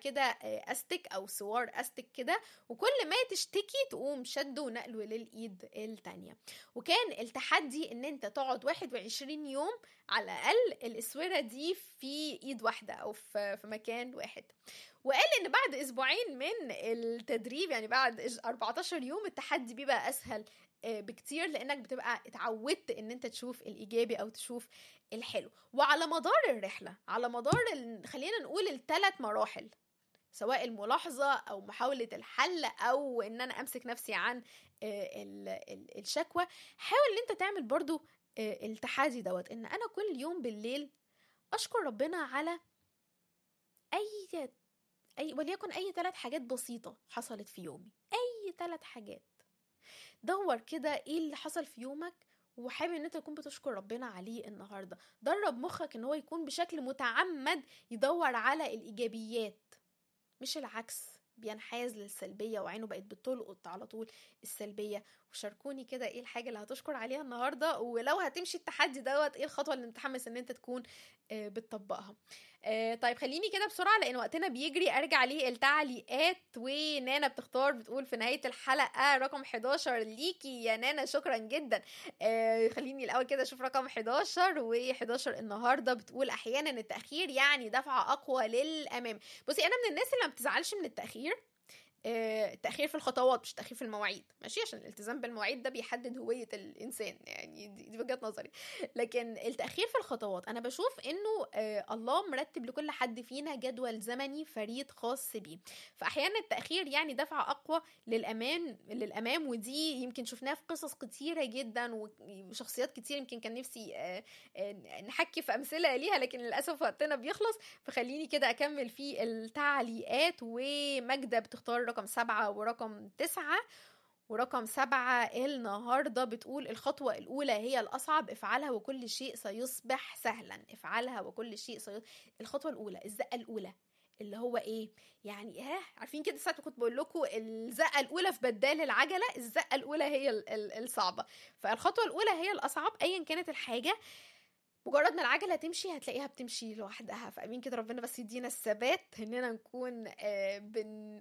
كده آه، استك او سوار استك كده وكل ما تشتكي تقوم شده ونقله للايد التانية وكان التحدي ان انت تقعد 21 يوم على الاقل الاسوره دي في ايد واحده او في في مكان واحد وقال ان بعد اسبوعين من التدريب يعني بعد 14 يوم التحدي بيبقى اسهل آه، بكتير لانك بتبقى اتعودت ان انت تشوف الايجابي او تشوف الحلو وعلى مدار الرحله على مدار ال... خلينا نقول الثلاث مراحل سواء الملاحظة أو محاولة الحل أو إن أنا أمسك نفسي عن آه، ال- ال- الشكوى حاول إن أنت تعمل برضو آه، التحدي دوت إن أنا كل يوم بالليل أشكر ربنا على أي أي وليكن أي ثلاث حاجات بسيطة حصلت في يومي أي ثلاث حاجات دور كده إيه اللي حصل في يومك وحابب ان انت تكون بتشكر ربنا عليه النهارده درب مخك ان هو يكون بشكل متعمد يدور على الايجابيات مش العكس بينحاز للسلبية وعينه بقت بتلقط على طول السلبية وشاركوني كده ايه الحاجة اللي هتشكر عليها النهاردة ولو هتمشي التحدي دوت ايه الخطوة اللي متحمس ان انت تكون آه، بتطبقها آه، طيب خليني كده بسرعة لان وقتنا بيجري ارجع للتعليقات ونانا بتختار بتقول في نهاية الحلقة رقم 11 ليكي يا نانا شكرا جدا آه، خليني الاول كده اشوف رقم 11 و11 النهارده بتقول احيانا التاخير يعني دفعه اقوى للامام بصي انا من الناس اللي ما بتزعلش من التاخير آه، التأخير في الخطوات مش التأخير في المواعيد ماشي عشان الالتزام بالمواعيد ده بيحدد هوية الإنسان يعني دي دي وجهة نظري لكن التأخير في الخطوات أنا بشوف إنه آه، الله مرتب لكل حد فينا جدول زمني فريد خاص بيه فأحيانا التأخير يعني دفعة أقوى للأمان للأمام ودي يمكن شفناها في قصص كتيرة جدا وشخصيات كتير يمكن كان نفسي آه، آه، نحكي في أمثلة ليها لكن للأسف وقتنا بيخلص فخليني كده أكمل في التعليقات وماجدة بتختار رقم سبعة ورقم تسعة ورقم سبعة النهاردة بتقول الخطوة الأولى هي الأصعب افعلها وكل شيء سيصبح سهلا افعلها وكل شيء سيصبح الخطوة الأولى الزقة الأولى اللي هو ايه يعني ها عارفين كده ساعه ما كنت بقول لكم الزقه الاولى في بدال العجله الزقه الاولى هي ال- ال- الصعبه فالخطوه الاولى هي الاصعب ايا كانت الحاجه مجرد ما العجله تمشي هتلاقيها بتمشي لوحدها فامين كده ربنا بس يدينا الثبات اننا نكون آه، بن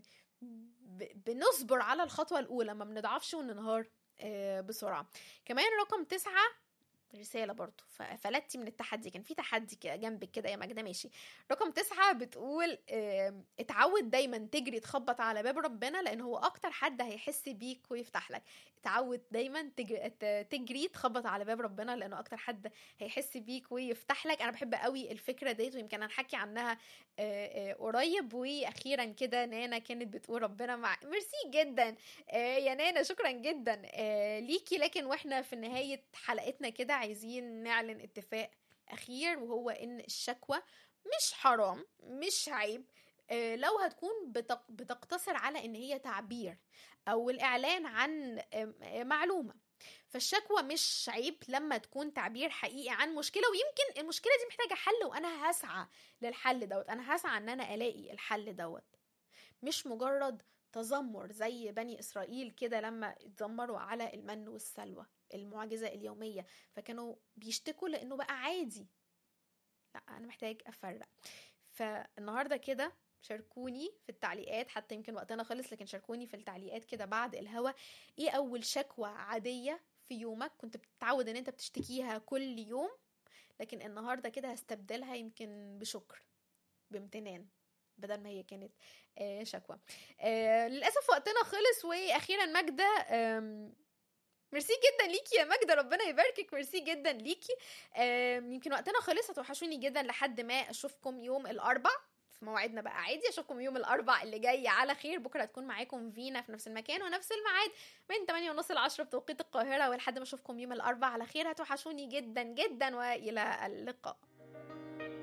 ب- بنصبر على الخطوه الاولى ما بنضعفش وننهار آه، بسرعه كمان رقم تسعة رسالة برضو ف- فلتي من التحدي كان في تحدي كده جنبك كده يا ماجدة ماشي رقم تسعة بتقول آم، اتعود دايما تجري تخبط على باب ربنا لان هو اكتر حد هيحس بيك ويفتح لك اتعود دايما تجري, ت- تجري تخبط على باب ربنا لانه اكتر حد هيحس بيك ويفتح لك انا بحب قوي الفكرة ديت ويمكن هنحكي عنها آه، آه، قريب واخيرا كده نانا كانت بتقول ربنا مع ميرسي جدا آه، يا نانا شكرا جدا آه، ليكي لكن واحنا في نهاية حلقتنا كده عايزين نعلن اتفاق اخير وهو ان الشكوى مش حرام مش عيب آه، لو هتكون بتق- بتقتصر على ان هي تعبير او الاعلان عن آم، آه، معلومه فالشكوى مش عيب لما تكون تعبير حقيقي عن مشكله ويمكن المشكله دي محتاجه حل وانا هسعى للحل دوت انا هسعى ان انا الاقي الحل دوت مش مجرد تذمر زي بني اسرائيل كده لما اتذمروا على المن والسلوى المعجزه اليوميه فكانوا بيشتكوا لانه بقى عادي لا انا محتاج افرق فالنهارده كده شاركوني في التعليقات حتى يمكن وقتنا خلص لكن شاركوني في التعليقات كده بعد الهوا ايه اول شكوى عاديه في يومك كنت بتتعود ان انت بتشتكيها كل يوم لكن النهارده كده هستبدلها يمكن بشكر بامتنان بدل ما هي كانت آه، شكوى آه، للاسف وقتنا خلص واخيرا ماجده آم، ميرسي جدا ليكي يا ماجدة ربنا يباركك ميرسي جدا ليكي آم، يمكن وقتنا خلص هتوحشوني جدا لحد ما اشوفكم يوم الاربع في موعدنا بقى عادي اشوفكم يوم الاربع اللي جاي على خير بكره هتكون معاكم فينا في نفس المكان ونفس الميعاد من 8 ونص ل 10 بتوقيت القاهره ولحد ما اشوفكم يوم الاربع على خير هتوحشوني جدا جدا والى اللقاء